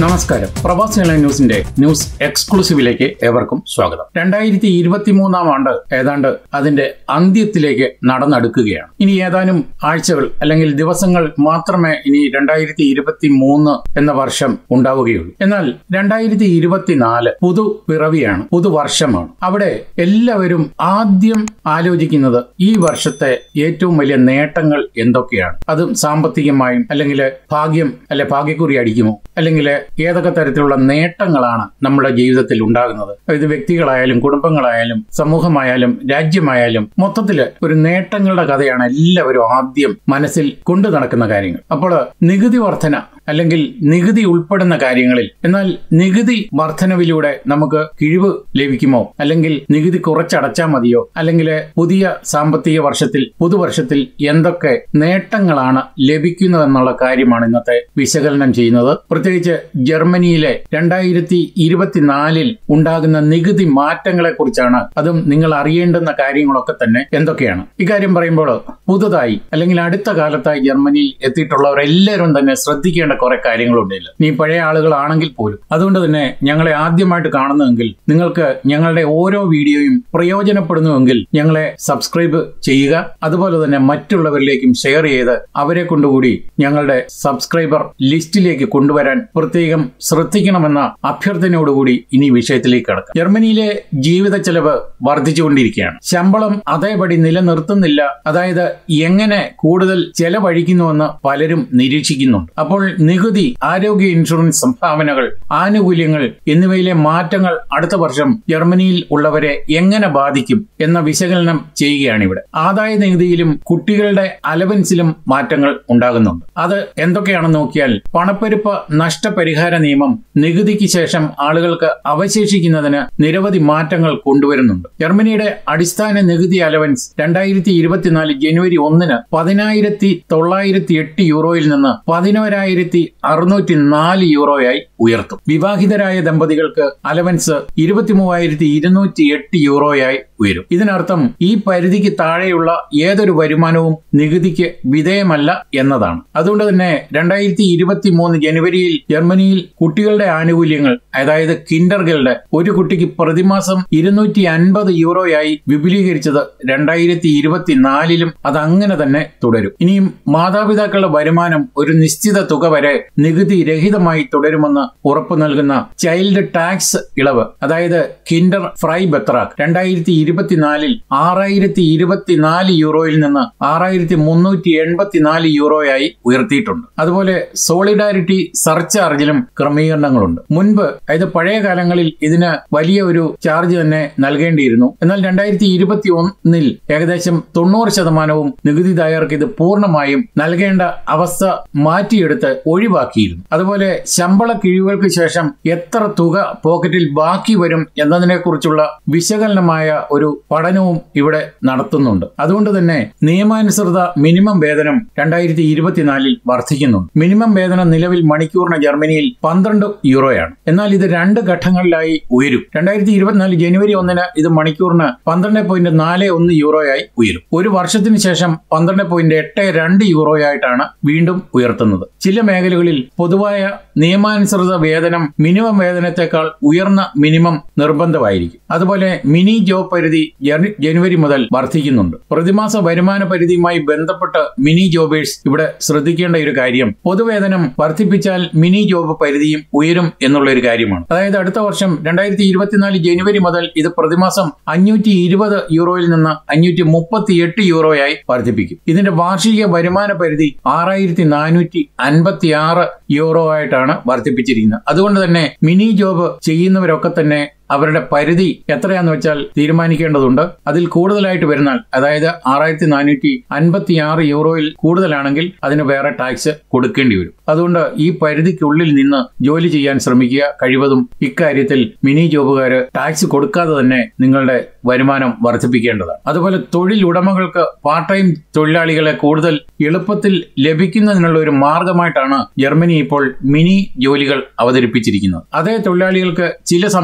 നമസ്കാരം പ്രവാസി ഓൺലൈൻ ന്യൂസിന്റെ ന്യൂസ് എക്സ്ക്ലൂസീവിലേക്ക് ഏവർക്കും സ്വാഗതം രണ്ടായിരത്തി ഇരുപത്തിമൂന്നാം ആണ്ട് ഏതാണ്ട് അതിന്റെ അന്ത്യത്തിലേക്ക് നടന്നെടുക്കുകയാണ് ഇനി ഏതാനും ആഴ്ചകൾ അല്ലെങ്കിൽ ദിവസങ്ങൾ മാത്രമേ ഇനി രണ്ടായിരത്തി ഇരുപത്തി മൂന്ന് എന്ന വർഷം ഉണ്ടാവുകയുള്ളൂ എന്നാൽ രണ്ടായിരത്തി ഇരുപത്തിനാല് പുതു പിറവിയാണ് പുതുവർഷമാണ് അവിടെ എല്ലാവരും ആദ്യം ആലോചിക്കുന്നത് ഈ വർഷത്തെ ഏറ്റവും വലിയ നേട്ടങ്ങൾ എന്തൊക്കെയാണ് അതും സാമ്പത്തികമായും അല്ലെങ്കിൽ ഭാഗ്യം അല്ലെ ഭാഗ്യക്കുറി അടിക്കുമോ അല്ലെങ്കിൽ ഏതൊക്കെ തരത്തിലുള്ള നേട്ടങ്ങളാണ് നമ്മുടെ ജീവിതത്തിൽ ഉണ്ടാകുന്നത് ഇത് വ്യക്തികളായാലും കുടുംബങ്ങളായാലും സമൂഹമായാലും രാജ്യമായാലും മൊത്തത്തില് ഒരു നേട്ടങ്ങളുടെ കഥയാണ് എല്ലാവരും ആദ്യം മനസ്സിൽ കൊണ്ടു നടക്കുന്ന കാര്യങ്ങൾ അപ്പോൾ നികുതി വർധന അല്ലെങ്കിൽ നികുതി ഉൾപ്പെടുന്ന കാര്യങ്ങളിൽ എന്നാൽ നികുതി വർധനവിലൂടെ നമുക്ക് കിഴിവ് ലഭിക്കുമോ അല്ലെങ്കിൽ നികുതി കുറച്ചടച്ചാൽ മതിയോ അല്ലെങ്കിൽ പുതിയ സാമ്പത്തിക വർഷത്തിൽ പുതുവർഷത്തിൽ എന്തൊക്കെ നേട്ടങ്ങളാണ് ലഭിക്കുന്നതെന്നുള്ള കാര്യമാണ് ഇന്നത്തെ വിശകലനം ചെയ്യുന്നത് പ്രത്യേകിച്ച് ജർമ്മനിയിലെ രണ്ടായിരത്തി ഇരുപത്തിനാലിൽ ഉണ്ടാകുന്ന നികുതി മാറ്റങ്ങളെ കുറിച്ചാണ് അതും നിങ്ങൾ അറിയേണ്ടുന്ന കാര്യങ്ങളൊക്കെ തന്നെ എന്തൊക്കെയാണ് ഇക്കാര്യം പറയുമ്പോൾ പുതുതായി അല്ലെങ്കിൽ അടുത്ത കാലത്തായി ജർമ്മനിയിൽ എത്തിയിട്ടുള്ളവർ എല്ലാവരും തന്നെ ശ്രദ്ധിക്കേണ്ട കുറെ കാര്യങ്ങളുണ്ടല്ലോ നീ പഴയ ആളുകളാണെങ്കിൽ പോലും അതുകൊണ്ട് തന്നെ ഞങ്ങളെ ആദ്യമായിട്ട് കാണുന്നുവെങ്കിൽ നിങ്ങൾക്ക് ഞങ്ങളുടെ ഓരോ വീഡിയോയും പ്രയോജനപ്പെടുന്നുവെങ്കിൽ ഞങ്ങളെ സബ്സ്ക്രൈബ് ചെയ്യുക അതുപോലെ തന്നെ മറ്റുള്ളവരിലേക്കും ഷെയർ ചെയ്ത് അവരെ കൊണ്ടുകൂടി ഞങ്ങളുടെ സബ്സ്ക്രൈബർ ലിസ്റ്റിലേക്ക് കൊണ്ടുവരാൻ പ്രത്യേകം ശ്രദ്ധിക്കണമെന്ന അഭ്യർത്ഥനയോടുകൂടി ഇനി വിഷയത്തിലേക്ക് കടക്കാം ജർമ്മനിയിലെ ജീവിത ചെലവ് വർദ്ധിച്ചുകൊണ്ടിരിക്കുകയാണ് ശമ്പളം അതേപടി നിലനിർത്തുന്നില്ല അതായത് എങ്ങനെ കൂടുതൽ ചെലവഴിക്കുന്നുവെന്ന് പലരും നിരീക്ഷിക്കുന്നുണ്ട് അപ്പോൾ നികുതി ആരോഗ്യ ഇൻഷുറൻസ് സംഭാവനകൾ ആനുകൂല്യങ്ങൾ എന്നിവയിലെ മാറ്റങ്ങൾ അടുത്ത വർഷം ജർമ്മനിയിൽ ഉള്ളവരെ എങ്ങനെ ബാധിക്കും എന്ന വിശകലനം ചെയ്യുകയാണ് ഇവിടെ ആദായ നികുതിയിലും കുട്ടികളുടെ അലവൻസിലും മാറ്റങ്ങൾ ഉണ്ടാകുന്നുണ്ട് അത് എന്തൊക്കെയാണെന്ന് നോക്കിയാൽ പണപ്പെരുപ്പ് നഷ്ടപരിഹാര നിയമം നികുതിക്ക് ശേഷം ആളുകൾക്ക് അവശേഷിക്കുന്നതിന് നിരവധി മാറ്റങ്ങൾ കൊണ്ടുവരുന്നുണ്ട് ജർമ്മനിയുടെ അടിസ്ഥാന നികുതി അലവൻസ് രണ്ടായിരത്തി ഇരുപത്തിനാല് ജനുവരി ഒന്നിന് പതിനായിരത്തി തൊള്ളായിരത്തി എട്ട് യൂറോയിൽ നിന്ന് പതിനോരായിരത്തി അറുന്നൂറ്റി നാല് യൂറോയായി ഉയർത്തും വിവാഹിതരായ ദമ്പതികൾക്ക് അലവൻസ് ഇരുപത്തിമൂവായിരത്തി ഇരുന്നൂറ്റി എട്ട് യൂറോയായി ഉയരും ഇതിനർത്ഥം ഈ പരിധിക്ക് താഴെയുള്ള ഏതൊരു വരുമാനവും നികുതിക്ക് വിധേയമല്ല എന്നതാണ് അതുകൊണ്ട് തന്നെ രണ്ടായിരത്തി ഇരുപത്തി മൂന്ന് ജനുവരിയിൽ ജർമ്മനിയിൽ കുട്ടികളുടെ ആനുകൂല്യങ്ങൾ അതായത് കിൻഡറുകളുടെ ഒരു കുട്ടിക്ക് പ്രതിമാസം ഇരുന്നൂറ്റി അൻപത് യൂറോയായി വിപുലീകരിച്ചത് രണ്ടായിരത്തി ഇരുപത്തിനാലിലും അത് അങ്ങനെ തന്നെ തുടരും ഇനിയും മാതാപിതാക്കളുടെ വരുമാനം ഒരു നിശ്ചിത തുക വരെ നികുതി രഹിതമായി തുടരുമെന്ന് ഉറപ്പു നൽകുന്ന ചൈൽഡ് ടാക്സ് ഇളവ് അതായത് കിൻഡർ ഫ്രൈ ബെത്രാക്ക് രണ്ടായിരത്തി ഇരുപത്തിനാലിൽ ആറായിരത്തി ഇരുപത്തിനാല് യൂറോയിൽ നിന്ന് ആറായിരത്തി മുന്നൂറ്റി എൺപത്തിനാല് യൂറോയായി ഉയർത്തിയിട്ടുണ്ട് അതുപോലെ സോളിഡാരിറ്റി സർചാർജിലും ക്രമീകരണങ്ങളുണ്ട് മുൻപ് അതായത് പഴയ കാലങ്ങളിൽ ഇതിന് വലിയ ഒരു ചാർജ് തന്നെ നൽകേണ്ടിയിരുന്നു എന്നാൽ രണ്ടായിരത്തി ഇരുപത്തി ഒന്നിൽ ഏകദേശം തൊണ്ണൂറ് ശതമാനവും നികുതിദായകർക്ക് ഇത് പൂർണ്ണമായും നൽകേണ്ട അവസ്ഥ മാറ്റിയെടുത്ത് ഒഴിവാക്കിയിരുന്നു അതുപോലെ ശമ്പള കിഴിവുകൾക്ക് ശേഷം എത്ര തുക പോക്കറ്റിൽ ബാക്കി വരും എന്നതിനെക്കുറിച്ചുള്ള വിശകലനമായ ഒരു പഠനവും ഇവിടെ നടത്തുന്നുണ്ട് അതുകൊണ്ട് തന്നെ നിയമാനുസൃത മിനിമം വേതനം രണ്ടായിരത്തി ഇരുപത്തിനാലിൽ വർദ്ധിക്കുന്നുണ്ട് മിനിമം വേതനം നിലവിൽ മണിക്കൂറിന് ജർമ്മനിയിൽ പന്ത്രണ്ട് യൂറോയാണ് എന്നാൽ ഇത് രണ്ട് ഘട്ടങ്ങളിലായി ഉയരും രണ്ടായിരത്തി ഇരുപത്തിനാല് ജനുവരി ഒന്നിന് ഇത് മണിക്കൂറിന് പന്ത്രണ്ട് പോയിന്റ് നാല് ഒന്ന് യൂറോയായി ഉയരും ഒരു വർഷത്തിന് ശേഷം പന്ത്രണ്ട് പോയിന്റ് എട്ട് രണ്ട് യൂറോയായിട്ടാണ് വീണ്ടും ഉയർത്തുന്നത് ചില മേഖലകളിൽ പൊതുവായ നിയമാനുസൃത വേതനം മിനിമം വേതനത്തെക്കാൾ ഉയർന്ന മിനിമം നിർബന്ധമായിരിക്കും അതുപോലെ മിനി ജോബ് പരിധി ജന- ജനുവരി മുതൽ വർദ്ധിക്കുന്നുണ്ട് പ്രതിമാസ വരുമാന പരിധിയുമായി ബന്ധപ്പെട്ട് മിനി ജോബേഴ്സ് ഇവിടെ ശ്രദ്ധിക്കേണ്ട ഒരു കാര്യം പൊതുവേതനം വർദ്ധിപ്പിച്ചാൽ മിനി ജോബ് പരിധിയും ഉയരും എന്നുള്ള ഒരു കാര്യമാണ് അതായത് അടുത്ത വർഷം രണ്ടായിരത്തി ഇരുപത്തിനാല് ജനുവരി മുതൽ ഇത് പ്രതിമാസം അഞ്ഞൂറ്റി ഇരുപത് യൂറോയിൽ നിന്ന് അഞ്ഞൂറ്റി മുപ്പത്തി എട്ട് യൂറോയായി വർദ്ധിപ്പിക്കും ഇതിന്റെ വാർഷിക വരുമാന പരിധി ആറായിരത്തി നാനൂറ്റി അൻപത്തി ആറ് യൂറോ ആയിട്ടാണ് വർദ്ധിപ്പിച്ചിരിക്കുന്നത് അതുകൊണ്ട് തന്നെ മിനി ജോബ് ചെയ്യുന്നവരൊക്കെ തന്നെ അവരുടെ പരിധി എത്രയാന്ന് വെച്ചാൽ തീരുമാനിക്കേണ്ടതുണ്ട് അതിൽ കൂടുതലായിട്ട് വരുന്നാൽ അതായത് ആറായിരത്തി നാനൂറ്റി അൻപത്തി ആറ് യൂറോയിൽ കൂടുതലാണെങ്കിൽ അതിന് വേറെ ടാക്സ് കൊടുക്കേണ്ടി വരും അതുകൊണ്ട് ഈ പരിധിക്കുള്ളിൽ നിന്ന് ജോലി ചെയ്യാൻ ശ്രമിക്കുക കഴിവതും ഇക്കാര്യത്തിൽ മിനി ജോബുകാര് ടാക്സ് കൊടുക്കാതെ തന്നെ നിങ്ങളുടെ വരുമാനം വർദ്ധിപ്പിക്കേണ്ടതാണ് അതുപോലെ തൊഴിൽ ഉടമകൾക്ക് പാർട്ട് ടൈം തൊഴിലാളികളെ കൂടുതൽ എളുപ്പത്തിൽ ലഭിക്കുന്നതിനുള്ള ഒരു മാർഗമായിട്ടാണ് ജർമ്മനി ഇപ്പോൾ മിനി ജോലികൾ അവതരിപ്പിച്ചിരിക്കുന്നത് അതേ തൊഴിലാളികൾക്ക് ചില സമയങ്ങളിൽ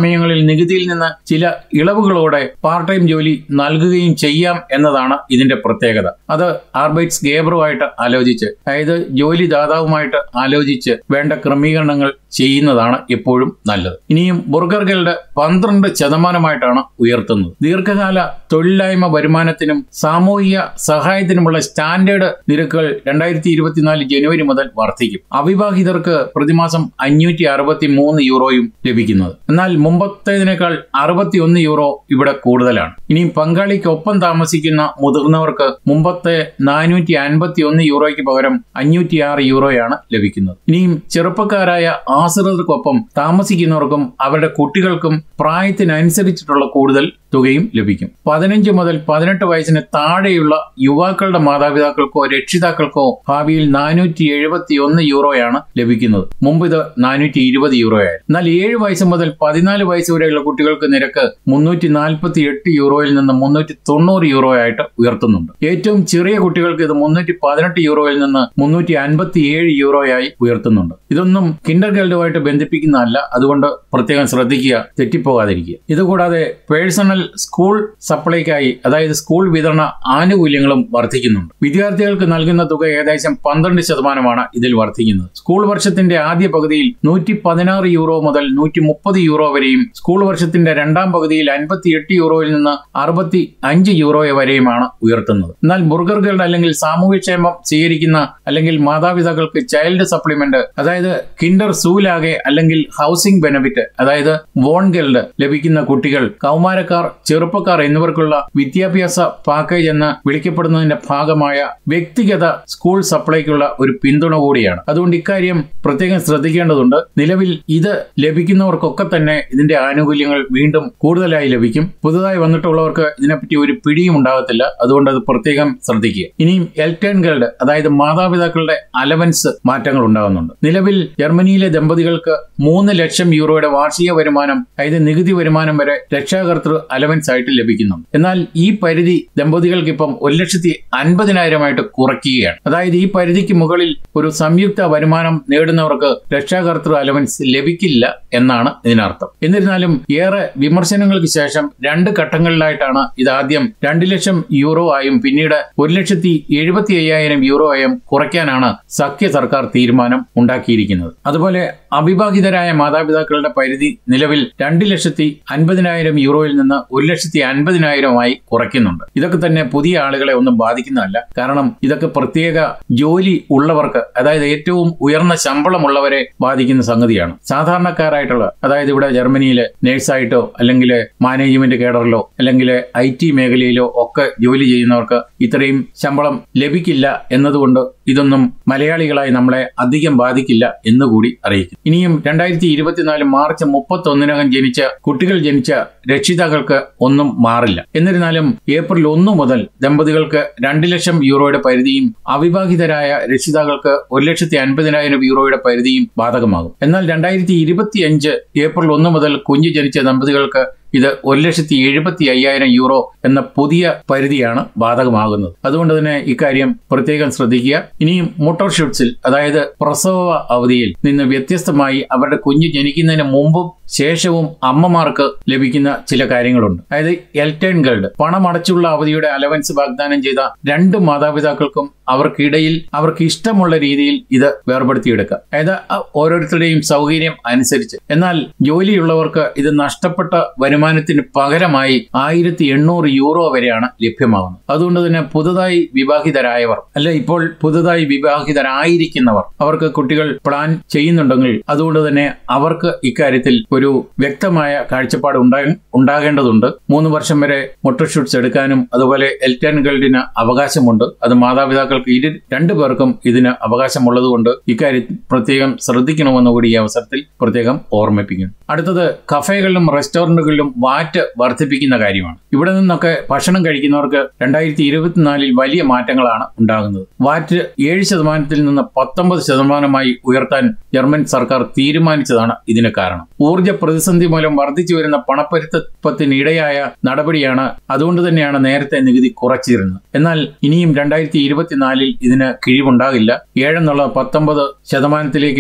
നികുതിയിൽ നിന്ന് ചില ഇളവുകളോടെ പാർട്ട് ടൈം ജോലി നൽകുകയും ചെയ്യാം എന്നതാണ് ഇതിന്റെ പ്രത്യേകത അത് ആർബൈറ്റ്സ് ഗേബറുമായിട്ട് ആലോചിച്ച് അതായത് ജോലി ദാതാവുമായിട്ട് ആലോചിച്ച് വേണ്ട ക്രമീകരണങ്ങൾ ചെയ്യുന്നതാണ് എപ്പോഴും നല്ലത് ഇനിയും ബുർഗറുകളുടെ പന്ത്രണ്ട് ശതമാനമായിട്ടാണ് ഉയർത്തുന്നത് ദീർഘകാല തൊഴിലില്ലായ്മ വരുമാനത്തിനും സാമൂഹിക സഹായത്തിനുമുള്ള സ്റ്റാൻഡേർഡ് നിരക്കുകൾ രണ്ടായിരത്തി ഇരുപത്തിനാല് ജനുവരി മുതൽ വർദ്ധിക്കും അവിവാഹിതർക്ക് പ്രതിമാസം അഞ്ഞൂറ്റി അറുപത്തി മൂന്ന് യൂറോയും ലഭിക്കുന്നത് എന്നാൽ മുമ്പത്തേതിനേക്കാൾ അറുപത്തിയൊന്ന് യൂറോ ഇവിടെ കൂടുതലാണ് ഇനിയും പങ്കാളിക്കൊപ്പം താമസിക്കുന്ന മുതിർന്നവർക്ക് മുമ്പത്തെ നാനൂറ്റി അൻപത്തി ഒന്ന് യൂറോയ്ക്ക് പകരം അഞ്ഞൂറ്റിയാറ് യൂറോയാണ് ലഭിക്കുന്നത് ഇനിയും ചെറുപ്പക്കാരായ ആശ്രിതർക്കൊപ്പം താമസിക്കുന്നവർക്കും അവരുടെ കുട്ടികൾക്കും പ്രായത്തിനനുസരിച്ചിട്ടുള്ള കൂടുതൽ തുകയും ലഭിക്കും പതിനഞ്ച് മുതൽ പതിനെട്ട് വയസ്സിന് താഴെയുള്ള യുവാക്കളുടെ മാതാപിതാക്കൾക്കോ രക്ഷിതാക്കൾക്കോ ഭാവിയിൽ നാനൂറ്റി എഴുപത്തി ഒന്ന് യൂറോയാണ് ലഭിക്കുന്നത് മുമ്പ് ഇത് നാനൂറ്റി ഇരുപത് യൂറോയായിരുന്നു എന്നാൽ ഏഴ് വയസ്സ് മുതൽ പതിനാല് വയസ്സ് വരെയുള്ള കുട്ടികൾക്ക് നിരക്ക് മുന്നൂറ്റി നാൽപ്പത്തി എട്ട് യൂറോയിൽ നിന്ന് മുന്നൂറ്റി തൊണ്ണൂറ് യൂറോ ആയിട്ട് ഉയർത്തുന്നുണ്ട് ഏറ്റവും ചെറിയ കുട്ടികൾക്ക് ഇത് മുന്നൂറ്റി പതിനെട്ട് യൂറോയിൽ നിന്ന് മുന്നൂറ്റി അൻപത്തി ഏഴ് യൂറോയായി ഉയർത്തുന്നുണ്ട് ഇതൊന്നും കിൻഡർ ഗൈൽഡുമായിട്ട് ബന്ധിപ്പിക്കുന്നതല്ല അതുകൊണ്ട് പ്രത്യേകം ശ്രദ്ധിക്കുക തെറ്റിപ്പോകാതിരിക്കുക ഇതുകൂടാതെ പേഴ്സണൽ സ്കൂൾ സപ്ലൈക്കായി അതായത് സ്കൂൾ വിതരണ ആനുകൂല്യങ്ങളും വർദ്ധിക്കുന്നുണ്ട് വിദ്യാർത്ഥികൾക്ക് നൽകുന്ന തുക ഏകദേശം പന്ത്രണ്ട് ശതമാനമാണ് ഇതിൽ വർദ്ധിക്കുന്നത് സ്കൂൾ വർഷത്തിന്റെ ആദ്യ പകുതിയിൽ നൂറ്റി പതിനാറ് യൂറോ മുതൽ നൂറ്റി മുപ്പത് യൂറോ വരെയും സ്കൂൾ വർഷത്തിന്റെ രണ്ടാം പകുതിയിൽ അൻപത്തി എട്ട് യൂറോയിൽ നിന്ന് അറുപത്തി അഞ്ച് യൂറോ വരെയുമാണ് ഉയർത്തുന്നത് എന്നാൽ ബുർഗറുകളുടെ അല്ലെങ്കിൽ സാമൂഹ്യക്ഷേമം സ്വീകരിക്കുന്ന അല്ലെങ്കിൽ മാതാപിതാക്കൾക്ക് ചൈൽഡ് സപ്ലിമെന്റ് അതായത് കിൻഡർ സൂലാകെ അല്ലെങ്കിൽ ഹൗസിംഗ് ബെനിഫിറ്റ് അതായത് വോൺഗൽഡ് ലഭിക്കുന്ന കുട്ടികൾ കൗമാരക്കാർ ചെറുപ്പക്കാർ എന്നിവർക്കുള്ള വിദ്യാഭ്യാസ പാക്കേജ് എന്ന് വിളിക്കപ്പെടുന്നതിന്റെ ഭാഗമായ വ്യക്തിഗത സ്കൂൾ സപ്ലൈക്കുള്ള ഒരു പിന്തുണ കൂടിയാണ് അതുകൊണ്ട് ഇക്കാര്യം പ്രത്യേകം ശ്രദ്ധിക്കേണ്ടതുണ്ട് നിലവിൽ ഇത് ലഭിക്കുന്നവർക്കൊക്കെ തന്നെ ഇതിന്റെ ആനുകൂല്യങ്ങൾ വീണ്ടും കൂടുതലായി ലഭിക്കും പുതുതായി വന്നിട്ടുള്ളവർക്ക് ഇതിനെപ്പറ്റി ഒരു പിടിയും ഉണ്ടാകത്തില്ല അതുകൊണ്ട് അത് പ്രത്യേകം ശ്രദ്ധിക്കുക ഇനിയും എൽറ്റേൺ ഗൾഡ് അതായത് മാതാപിതാക്കളുടെ അലവൻസ് മാറ്റങ്ങൾ ഉണ്ടാകുന്നുണ്ട് നിലവിൽ ജർമ്മനിയിലെ ദമ്പതികൾക്ക് മൂന്ന് ലക്ഷം യൂറോയുടെ വാർഷിക വരുമാനം അതായത് നികുതി വരുമാനം വരെ രക്ഷാകർത്തൃ അലവൻസ് ആയിട്ട് ലഭിക്കുന്നുണ്ട് എന്നാൽ ഈ പരിധി ദമ്പതികൾക്ക് ഇപ്പം ഒരു ലക്ഷത്തി അൻപതിനായിരമായിട്ട് കുറയ്ക്കുകയാണ് അതായത് ഈ പരിധിക്ക് മുകളിൽ ഒരു സംയുക്ത വരുമാനം നേടുന്നവർക്ക് രക്ഷാകർത്തൃ അലവൻസ് ലഭിക്കില്ല എന്നാണ് ഇതിനർത്ഥം എന്നിരുന്നാലും ഏറെ വിമർശനങ്ങൾക്ക് ശേഷം രണ്ട് ഘട്ടങ്ങളിലായിട്ടാണ് ഇതാദ്യം രണ്ട് ലക്ഷം യൂറോ ആയും പിന്നീട് ഒരു ലക്ഷത്തി എഴുപത്തി അയ്യായിരം യൂറോ ആയും കുറയ്ക്കാനാണ് സഖ്യ സർക്കാർ തീരുമാനം ഉണ്ടാക്കിയിരിക്കുന്നത് അതുപോലെ അവിവാഹിതരായ മാതാപിതാക്കളുടെ പരിധി നിലവിൽ രണ്ട് ലക്ഷത്തി അൻപതിനായിരം യൂറോയിൽ നിന്ന് ഒരു ലക്ഷത്തി അൻപതിനായിരമായി കുറയ്ക്കുന്നുണ്ട് ഇതൊക്കെ തന്നെ പുതിയ ആളുകളെ ഒന്നും ബാധിക്കുന്നതല്ല കാരണം ഇതൊക്കെ പ്രത്യേക ജോലി ഉള്ളവർക്ക് അതായത് ഏറ്റവും ഉയർന്ന ശമ്പളമുള്ളവരെ ബാധിക്കുന്ന സംഗതിയാണ് സാധാരണക്കാരായിട്ടുള്ള അതായത് ഇവിടെ ജർമ്മനിയിൽ നേഴ്സായിട്ടോ അല്ലെങ്കിൽ മാനേജ്മെന്റ് കേഡറിലോ അല്ലെങ്കിൽ ഐ ടി മേഖലയിലോ ഒക്കെ ജോലി ചെയ്യുന്നവർക്ക് ഇത്രയും ശമ്പളം ലഭിക്കില്ല എന്നതുകൊണ്ട് ഇതൊന്നും മലയാളികളായി നമ്മളെ അധികം ബാധിക്കില്ല എന്നുകൂടി അറിയിക്കും ഇനിയും രണ്ടായിരത്തി ഇരുപത്തിനാല് മാർച്ച് മുപ്പത്തി ഒന്നിനകം ജനിച്ച കുട്ടികൾ ജനിച്ച രക്ഷിതാക്കൾക്ക് ഒന്നും മാറില്ല എന്നിരുന്നാലും ഏപ്രിൽ ഒന്ന് മുതൽ ദമ്പതികൾക്ക് രണ്ട് ലക്ഷം യൂറോയുടെ പരിധിയും അവിവാഹിതരായ രക്ഷിതാക്കൾക്ക് ഒരു ലക്ഷത്തി അൻപതിനായിരം യൂറോയുടെ പരിധിയും ബാധകമാകും എന്നാൽ രണ്ടായിരത്തി ഇരുപത്തിയഞ്ച് ഏപ്രിൽ ഒന്ന് മുതൽ കുഞ്ഞ് ജനിച്ച ദമ്പതികൾക്ക് ഇത് ഒരു ലക്ഷത്തി എഴുപത്തി അയ്യായിരം യൂറോ എന്ന പുതിയ പരിധിയാണ് ബാധകമാകുന്നത് അതുകൊണ്ട് തന്നെ ഇക്കാര്യം പ്രത്യേകം ശ്രദ്ധിക്കുക ഇനിയും മോട്ടോർ ഷൂട്ട്സിൽ അതായത് പ്രസവ അവധിയിൽ നിന്ന് വ്യത്യസ്തമായി അവരുടെ കുഞ്ഞ് ജനിക്കുന്നതിന് മുമ്പും ശേഷവും അമ്മമാർക്ക് ലഭിക്കുന്ന ചില കാര്യങ്ങളുണ്ട് അതായത് എൽറ്റേൺ ഗൾഡ് പണമടച്ചുള്ള അവധിയുടെ അലവൻസ് വാഗ്ദാനം ചെയ്ത രണ്ട് മാതാപിതാക്കൾക്കും അവർക്കിടയിൽ അവർക്ക് ഇഷ്ടമുള്ള രീതിയിൽ ഇത് വേർപെടുത്തിയെടുക്കാം അതായത് ഓരോരുത്തരുടെയും സൗകര്യം അനുസരിച്ച് എന്നാൽ ജോലിയുള്ളവർക്ക് ഇത് നഷ്ടപ്പെട്ട വരുമാനത്തിന് പകരമായി ആയിരത്തി എണ്ണൂറ് യൂറോ വരെയാണ് ലഭ്യമാകുന്നത് അതുകൊണ്ട് തന്നെ പുതുതായി വിവാഹിതരായവർ അല്ല ഇപ്പോൾ പുതുതായി വിവാഹിതരായിരിക്കുന്നവർ അവർക്ക് കുട്ടികൾ പ്ലാൻ ചെയ്യുന്നുണ്ടെങ്കിൽ അതുകൊണ്ട് തന്നെ അവർക്ക് ഇക്കാര്യത്തിൽ ഒരു വ്യക്തമായ കാഴ്ചപ്പാട് ഉണ്ടാ- ഉണ്ടാകേണ്ടതുണ്ട് മൂന്ന് വർഷം വരെ മൊട്ടർഷൂട്ട്സ് എടുക്കാനും അതുപോലെ എൽറ്റൻ ഗൾഡിന് അവകാശമുണ്ട് അത് മാതാപിതാക്കൾക്ക് ഇരു രണ്ടു പേർക്കും ഇതിന് അവകാശമുള്ളതുകൊണ്ട് ഇക്കാര്യത്തിൽ പ്രത്യേകം ശ്രദ്ധിക്കണമെന്ന് കൂടി ഈ അവസരത്തിൽ പ്രത്യേകം ഓർമ്മിപ്പിക്കുന്നു അടുത്തത് കഫേകളിലും റെസ്റ്റോറന്റുകളിലും വാറ്റ് വർദ്ധിപ്പിക്കുന്ന കാര്യമാണ് ഇവിടെ നിന്നൊക്കെ ഭക്ഷണം കഴിക്കുന്നവർക്ക് രണ്ടായിരത്തി ഇരുപത്തിനാലിൽ വലിയ മാറ്റങ്ങളാണ് ഉണ്ടാകുന്നത് വാറ്റ് ഏഴ് ശതമാനത്തിൽ നിന്ന് പത്തൊമ്പത് ശതമാനമായി ഉയർത്താൻ ജർമ്മൻ സർക്കാർ തീരുമാനിച്ചതാണ് ഇതിന് കാരണം ഊർജ്ജ പ്രതിസന്ധി മൂലം വർദ്ധിച്ചു വരുന്ന പണപ്പെരുപ്പത്തിനിടയായ നടപടിയാണ് അതുകൊണ്ട് തന്നെയാണ് നേരത്തെ നികുതി കുറച്ചിരുന്നത് എന്നാൽ ഇനിയും രണ്ടായിരത്തി ഇരുപത്തിനാലിൽ ഇതിന് കിഴിവുണ്ടാകില്ല ഏഴെന്നുള്ള പത്തൊമ്പത് ശതമാനത്തിലേക്ക് വരും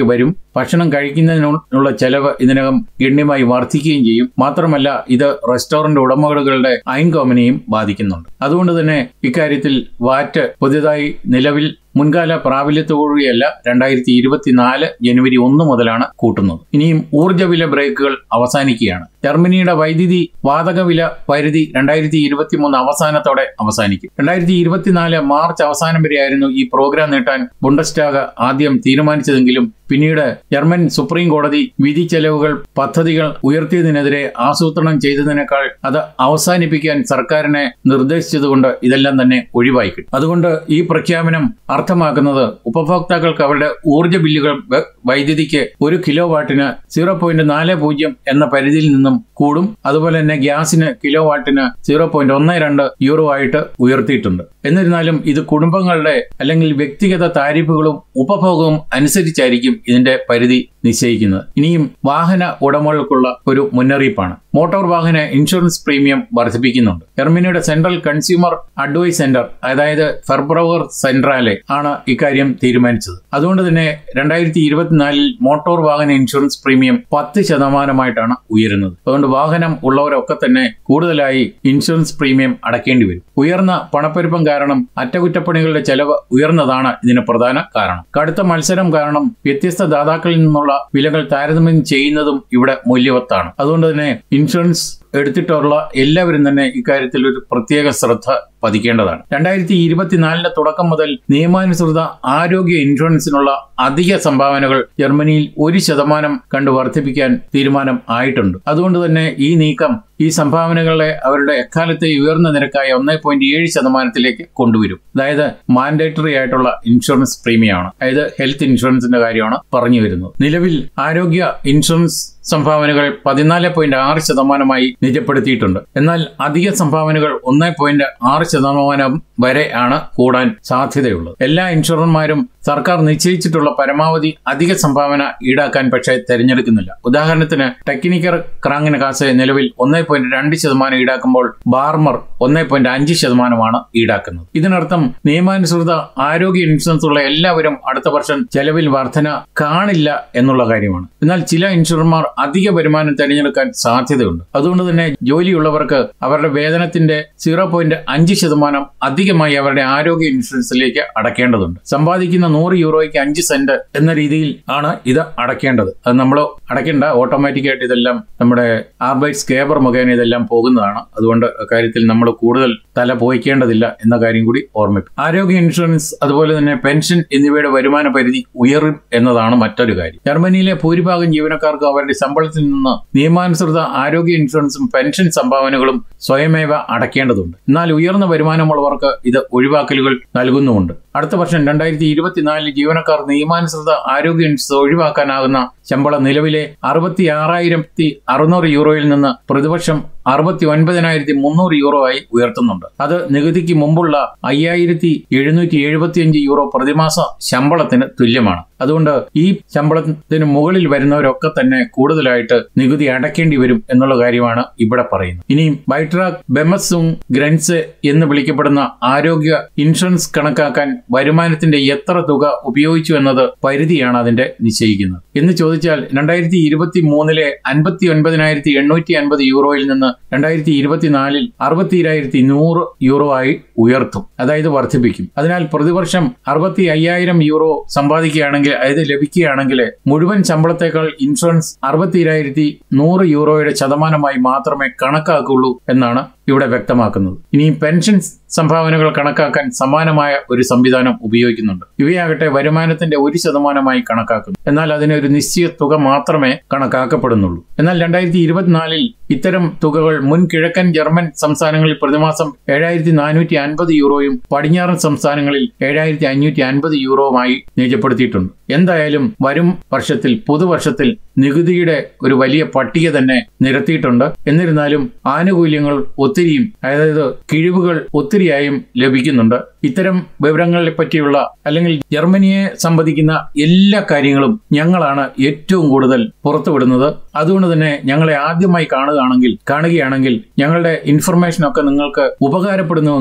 ഭക്ഷണം കഴിക്കുന്നതിനുള്ള ചെലവ് ഇതിനകം ഗണ്യമായി വർദ്ധിക്കുകയും ചെയ്യും മാത്രമല്ല ഇത് റെസ്റ്റോറന്റ് ഉടമകളുടെ ഐൻകോമിനെയും ബാധിക്കുന്നുണ്ട് അതുകൊണ്ട് തന്നെ ഇക്കാര്യത്തിൽ വാറ്റ് പുതിയതായി നിലവിൽ മുൻകാല പ്രാബല്യത്തോടുകൂടിയല്ല രണ്ടായിരത്തി ഇരുപത്തിനാല് ജനുവരി ഒന്ന് മുതലാണ് കൂട്ടുന്നത് ഇനിയും ഊർജ്ജ വില ബ്രേക്കുകൾ അവസാനിക്കുകയാണ് ജർമ്മനിയുടെ വൈദ്യുതി വാതക വില പരിധി രണ്ടായിരത്തി ഇരുപത്തിമൂന്ന് അവസാനത്തോടെ അവസാനിക്കും രണ്ടായിരത്തി ഇരുപത്തിനാല് മാർച്ച് അവസാനം വരെയായിരുന്നു ഈ പ്രോഗ്രാം നീട്ടാൻ ബുണ്ടസ്റ്റാഗ് ആദ്യം തീരുമാനിച്ചതെങ്കിലും പിന്നീട് ജർമ്മൻ സുപ്രീം കോടതി വിധി ചെലവുകൾ പദ്ധതികൾ ഉയർത്തിയതിനെതിരെ ആസൂത്രണം ചെയ്തതിനേക്കാൾ അത് അവസാനിപ്പിക്കാൻ സർക്കാരിനെ നിർദ്ദേശിച്ചതുകൊണ്ട് ഇതെല്ലാം തന്നെ ഒഴിവായി കിട്ടും അതുകൊണ്ട് ഈ പ്രഖ്യാപനം അർത്ഥമാക്കുന്നത് ഉപഭോക്താക്കൾക്ക് അവരുടെ ഊർജ്ജ ബില്ലുകൾ വൈദ്യുതിക്ക് ഒരു കിലോ വാട്ടിന് സീറോ പോയിന്റ് നാല് പൂജ്യം എന്ന പരിധിയിൽ നിന്നും കൂടും അതുപോലെ തന്നെ ഗ്യാസിന് കിലോ വാട്ടിന് സീറോ പോയിന്റ് ഒന്ന് രണ്ട് യൂറോ ആയിട്ട് ഉയർത്തിയിട്ടുണ്ട് എന്നിരുന്നാലും ഇത് കുടുംബങ്ങളുടെ അല്ലെങ്കിൽ വ്യക്തിഗത താരിഫുകളും ഉപഭോഗവും അനുസരിച്ചായിരിക്കും ഇതിന്റെ പരിധി നിശ്ചയിക്കുന്നത് ഇനിയും വാഹന ഉടമകൾക്കുള്ള ഒരു മുന്നറിയിപ്പാണ് മോട്ടോർ വാഹന ഇൻഷുറൻസ് പ്രീമിയം വർദ്ധിപ്പിക്കുന്നുണ്ട് ജർമ്മനിയുടെ സെൻട്രൽ കൺസ്യൂമർ അഡ്വൈസ് സെന്റർ അതായത് ഫെർബ്രവർ സെൻട്രാലെ ആണ് ഇക്കാര്യം തീരുമാനിച്ചത് അതുകൊണ്ട് തന്നെ രണ്ടായിരത്തി ഇരുപത്തിനാലിൽ മോട്ടോർ വാഹന ഇൻഷുറൻസ് പ്രീമിയം പത്ത് ശതമാനമായിട്ടാണ് ഉയരുന്നത് അതുകൊണ്ട് വാഹനം ഉള്ളവരൊക്കെ തന്നെ കൂടുതലായി ഇൻഷുറൻസ് പ്രീമിയം അടയ്ക്കേണ്ടി വരും ഉയർന്ന പണപ്പെരുപ്പം കാരണം അറ്റകുറ്റപ്പണികളുടെ ചെലവ് ഉയർന്നതാണ് ഇതിന് പ്രധാന കാരണം കടുത്ത മത്സരം കാരണം വ്യത്യസ്ത ദാതാക്കളിൽ നിന്നുള്ള വിലകൾ താരതമ്യം ചെയ്യുന്നതും ഇവിടെ മൂല്യവത്താണ് അതുകൊണ്ട് തന്നെ ഇൻഷുറൻസ് എടുത്തിട്ടുള്ള എല്ലാവരും തന്നെ ഇക്കാര്യത്തിൽ ഒരു പ്രത്യേക ശ്രദ്ധ പതിക്കേണ്ടതാണ് രണ്ടായിരത്തി ഇരുപത്തിനാലിന്റെ തുടക്കം മുതൽ നിയമാനുസൃത ആരോഗ്യ ഇൻഷുറൻസിനുള്ള അധിക സംഭാവനകൾ ജർമ്മനിയിൽ ഒരു ശതമാനം കണ്ട് വർദ്ധിപ്പിക്കാൻ തീരുമാനം ആയിട്ടുണ്ട് അതുകൊണ്ട് തന്നെ ഈ നീക്കം ഈ സംഭാവനകളെ അവരുടെ എക്കാലത്തെ ഉയർന്ന നിരക്കായ ഒന്നേ പോയിന്റ് ഏഴ് ശതമാനത്തിലേക്ക് കൊണ്ടുവരും അതായത് മാൻഡേറ്ററി ആയിട്ടുള്ള ഇൻഷുറൻസ് പ്രീമിയമാണ് അതായത് ഹെൽത്ത് ഇൻഷുറൻസിന്റെ കാര്യമാണ് പറഞ്ഞു വരുന്നത് നിലവിൽ ആരോഗ്യ ഇൻഷുറൻസ് സംഭാവനകൾ പതിനാല് പോയിന്റ് ആറ് ശതമാനമായി നിജപ്പെടുത്തിയിട്ടുണ്ട് എന്നാൽ അധിക സംഭാവനകൾ ഒന്ന് പോയിന്റ് ആറ് ശതമാനം വരെ ആണ് കൂടാൻ സാധ്യതയുള്ളത് എല്ലാ ഇൻഷുറർമാരും സർക്കാർ നിശ്ചയിച്ചിട്ടുള്ള പരമാവധി അധിക സംഭാവന ഈടാക്കാൻ പക്ഷേ തെരഞ്ഞെടുക്കുന്നില്ല ഉദാഹരണത്തിന് ടെക്നിക്കർ ക്രാങ്ങിന് കാസ് നിലവിൽ ഒന്നേ പോയിന്റ് രണ്ട് ശതമാനം ഈടാക്കുമ്പോൾ ബാർമർ ഒന്നേ പോയിന്റ് അഞ്ച് ശതമാനമാണ് ഈടാക്കുന്നത് ഇതിനർത്ഥം നിയമാനുസൃത ആരോഗ്യ ഇൻഷുറൻസ് ഉള്ള എല്ലാവരും അടുത്ത വർഷം ചെലവിൽ വർധന കാണില്ല എന്നുള്ള കാര്യമാണ് എന്നാൽ ചില ഇൻഷുറർമാർ അധിക വരുമാനം തിരഞ്ഞെടുക്കാൻ സാധ്യതയുണ്ട് അതുകൊണ്ട് തന്നെ ജോലിയുള്ളവർക്ക് അവരുടെ വേതനത്തിന്റെ സീറോ പോയിന്റ് അഞ്ച് ശതമാനം അധികമായി അവരുടെ ആരോഗ്യ ഇൻഷുറൻസിലേക്ക് അടക്കേണ്ടതുണ്ട് സമ്പാദിക്കുന്ന നൂറ് യൂറോയ്ക്ക് അഞ്ച് സെന്റ് എന്ന രീതിയിൽ ആണ് ഇത് അടക്കേണ്ടത് അത് നമ്മൾ അടയ്ക്കേണ്ട ഓട്ടോമാറ്റിക്കായിട്ട് ഇതെല്ലാം നമ്മുടെ ആർബൈറ്റ് സ്കേബർ മുഖേന ഇതെല്ലാം പോകുന്നതാണ് അതുകൊണ്ട് കാര്യത്തിൽ നമ്മൾ കൂടുതൽ തല പോയിക്കേണ്ടതില്ല എന്ന കാര്യം കൂടി ഓർമ്മിക്കും ആരോഗ്യ ഇൻഷുറൻസ് അതുപോലെ തന്നെ പെൻഷൻ എന്നിവയുടെ വരുമാന പരിധി ഉയരും എന്നതാണ് മറ്റൊരു കാര്യം ജർമ്മനിയിലെ ഭൂരിഭാഗം ജീവനക്കാർക്ക് അവരുടെ ശമ്പളത്തിൽ നിന്ന് നിയമാനുസൃത ആരോഗ്യ ഇൻഷുറൻസും പെൻഷൻ സംഭാവനകളും സ്വയമേവ അടയ്ക്കേണ്ടതുണ്ട് എന്നാൽ ഉയർന്ന വരുമാനമുള്ളവർക്ക് ഇത് ഒഴിവാക്കലുകൾ നൽകുന്നുമുണ്ട് അടുത്ത വർഷം രണ്ടായിരത്തി ഇരുപത്തിനാലിൽ ജീവനക്കാർ നിയമാനുസൃത ആരോഗ്യ ഇൻഷുറൻസ് ഒഴിവാക്കാനാകുന്ന ശമ്പളം നിലവിലെ അറുപത്തി ആറായിരത്തി അറുന്നൂറ് യൂറോയിൽ നിന്ന് പ്രതിവർഷം അറുപത്തി ഒൻപതിനായിരത്തി മുന്നൂറ് യൂറോ ആയി ഉയർത്തുന്നുണ്ട് അത് നികുതിക്ക് മുമ്പുള്ള അയ്യായിരത്തി എഴുന്നൂറ്റി എഴുപത്തിയഞ്ച് യൂറോ പ്രതിമാസ ശമ്പളത്തിന് തുല്യമാണ് അതുകൊണ്ട് ഈ ശമ്പളത്തിന് മുകളിൽ വരുന്നവരൊക്കെ തന്നെ കൂടുതലായിട്ട് നികുതി അടയ്ക്കേണ്ടി വരും എന്നുള്ള കാര്യമാണ് ഇവിടെ പറയുന്നത് ഇനിയും ബൈട്രാക് ബെമസുങ് ഗ്രൻസ് എന്ന് വിളിക്കപ്പെടുന്ന ആരോഗ്യ ഇൻഷുറൻസ് കണക്കാക്കാൻ വരുമാനത്തിന്റെ എത്ര തുക ഉപയോഗിച്ചു എന്നത് പരിധിയാണ് അതിന്റെ നിശ്ചയിക്കുന്നത് എന്ന് ചോദിച്ചാൽ രണ്ടായിരത്തി ഇരുപത്തി മൂന്നിലെ അൻപത്തി ഒൻപതിനായിരത്തി എണ്ണൂറ്റി അൻപത് യൂറോയിൽ നിന്ന് രണ്ടായിരത്തി ഇരുപത്തിനാലിൽ അറുപത്തിരായിരത്തി നൂറ് യൂറോ ആയി ഉയർത്തും അതായത് വർദ്ധിപ്പിക്കും അതിനാൽ പ്രതിവർഷം അറുപത്തി അയ്യായിരം യൂറോ സമ്പാദിക്കുകയാണെങ്കിൽ അതായത് ലഭിക്കുകയാണെങ്കിൽ മുഴുവൻ ശമ്പളത്തേക്കാൾ ഇൻഷുറൻസ് അറുപത്തിരായിരത്തി നൂറ് യൂറോയുടെ ശതമാനമായി മാത്രമേ കണക്കാക്കുള്ളൂ എന്നാണ് ഇവിടെ വ്യക്തമാക്കുന്നത് ഇനി പെൻഷൻ സംഭാവനകൾ കണക്കാക്കാൻ സമാനമായ ഒരു സംവിധാനം ഉപയോഗിക്കുന്നുണ്ട് ഇവയാകട്ടെ വരുമാനത്തിന്റെ ഒരു ശതമാനമായി കണക്കാക്കുന്നു എന്നാൽ അതിന് ഒരു നിശ്ചിത തുക മാത്രമേ കണക്കാക്കപ്പെടുന്നുള്ളൂ എന്നാൽ രണ്ടായിരത്തി ഇരുപത്തിനാലിൽ ഇത്തരം തുകകൾ മുൻ കിഴക്കൻ ജർമ്മൻ സംസ്ഥാനങ്ങളിൽ പ്രതിമാസം ഏഴായിരത്തി നാനൂറ്റി അൻപത് യൂറോയും പടിഞ്ഞാറൻ സംസ്ഥാനങ്ങളിൽ ഏഴായിരത്തി അഞ്ഞൂറ്റി അൻപത് യൂറോവുമായി നിജപ്പെടുത്തിയിട്ടുണ്ട് എന്തായാലും വരും വർഷത്തിൽ പുതുവർഷത്തിൽ നികുതിയുടെ ഒരു വലിയ പട്ടിക തന്നെ നിരത്തിയിട്ടുണ്ട് എന്നിരുന്നാലും ആനുകൂല്യങ്ങൾ ഒത്തിരിയും അതായത് കിഴിവുകൾ ഒത്തിരിയായും ലഭിക്കുന്നുണ്ട് ഇത്തരം വിവരങ്ങളെ പറ്റിയുള്ള അല്ലെങ്കിൽ ജർമ്മനിയെ സംബന്ധിക്കുന്ന എല്ലാ കാര്യങ്ങളും ഞങ്ങളാണ് ഏറ്റവും കൂടുതൽ പുറത്തുവിടുന്നത് അതുകൊണ്ട് തന്നെ ഞങ്ങളെ ആദ്യമായി കാണുകയാണെങ്കിൽ കാണുകയാണെങ്കിൽ ഞങ്ങളുടെ ഇൻഫർമേഷൻ ഒക്കെ നിങ്ങൾക്ക് ഉപകാരപ്പെടുന്നുവെങ്കിൽ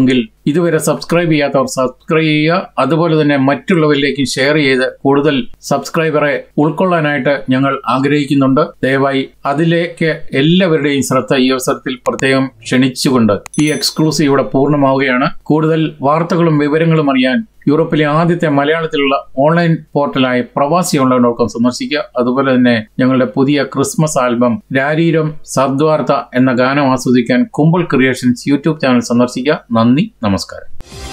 ഇതുവരെ സബ്സ്ക്രൈബ് ചെയ്യാത്തവർ സബ്സ്ക്രൈബ് ചെയ്യുക അതുപോലെ തന്നെ മറ്റുള്ളവരിലേക്കും ഷെയർ ചെയ്ത് കൂടുതൽ സബ്സ്ക്രൈബറെ ഉൾക്കൊള്ളാനായിട്ട് ഞങ്ങൾ ആഗ്രഹിക്കുന്നുണ്ട് ദയവായി അതിലേക്ക് എല്ലാവരുടെയും ശ്രദ്ധ ഈ അവസരത്തിൽ പ്രത്യേകം ക്ഷണിച്ചുകൊണ്ട് ഈ എക്സ്ക്ലൂസീവ് ഇവിടെ പൂർണ്ണമാവുകയാണ് കൂടുതൽ വാർത്തകളും വിവരങ്ങളും അറിയാൻ യൂറോപ്പിലെ ആദ്യത്തെ മലയാളത്തിലുള്ള ഓൺലൈൻ പോർട്ടലായ പ്രവാസി ഓൺലൈൻ ഡോട്ട് കോം സന്ദർശിക്കുക അതുപോലെ തന്നെ ഞങ്ങളുടെ പുതിയ ക്രിസ്മസ് ആൽബം രാരീരം സദ്വാർത്ത എന്ന ഗാനം ആസ്വദിക്കാൻ കുമ്പിൾ ക്രിയേഷൻസ് യൂട്യൂബ് ചാനൽ സന്ദർശിക്കുക നന്ദി നമസ്കാരം